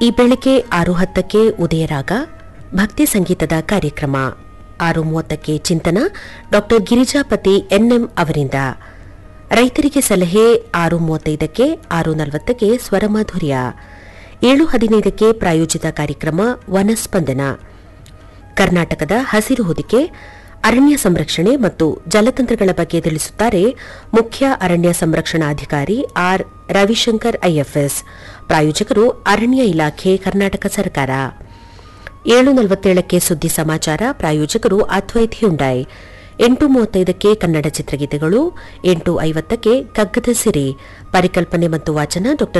ಈ ಬೆಳಿಗ್ಗೆ ಆರು ಹತ್ತಕ್ಕೆ ಉದಯರಾಗ ಭಕ್ತಿ ಸಂಗೀತದ ಕಾರ್ಯಕ್ರಮ ಆರು ಮೂವತ್ತಕ್ಕೆ ಚಿಂತನ ಡಾಕ್ಟರ್ ಗಿರಿಜಾಪತಿ ಎನ್ಎಂ ಅವರಿಂದ ರೈತರಿಗೆ ಸಲಹೆ ಆರು ಮೂವತ್ತೈದಕ್ಕೆ ಆರು ನಲವತ್ತಕ್ಕೆ ಸ್ವರಮಾಧುರ್ಯ ಏಳು ಹದಿನೈದಕ್ಕೆ ಪ್ರಾಯೋಜಿತ ಕಾರ್ಯಕ್ರಮ ವನಸ್ಪಂದನ ಕರ್ನಾಟಕದ ಹಸಿರು ಹೊದಿಕೆ ಅರಣ್ಯ ಸಂರಕ್ಷಣೆ ಮತ್ತು ಜಲತಂತ್ರಗಳ ಬಗ್ಗೆ ತಿಳಿಸುತ್ತಾರೆ ಮುಖ್ಯ ಅರಣ್ಯ ಸಂರಕ್ಷಣಾಧಿಕಾರಿ ಆರ್ ರವಿಶಂಕರ್ ಐಎಫ್ಎಸ್ ಪ್ರಾಯೋಜಕರು ಅರಣ್ಯ ಇಲಾಖೆ ಕರ್ನಾಟಕ ಸರ್ಕಾರ ಏಳು ನಲವತ್ತೇಳಕ್ಕೆ ಸುದ್ದಿ ಸಮಾಚಾರ ಪ್ರಾಯೋಜಕರು ಅದ್ವೈತ್ ಹ್ಯುಂಡಾಯ್ ಎಂಟು ಮೂವತ್ತೈದಕ್ಕೆ ಕನ್ನಡ ಚಿತ್ರಗೀತೆಗಳು ಎಂಟು ಐವತ್ತಕ್ಕೆ ಕಗ್ಗದ ಸಿರಿ ಪರಿಕಲ್ಪನೆ ಮತ್ತು ವಾಚನ ಡಾ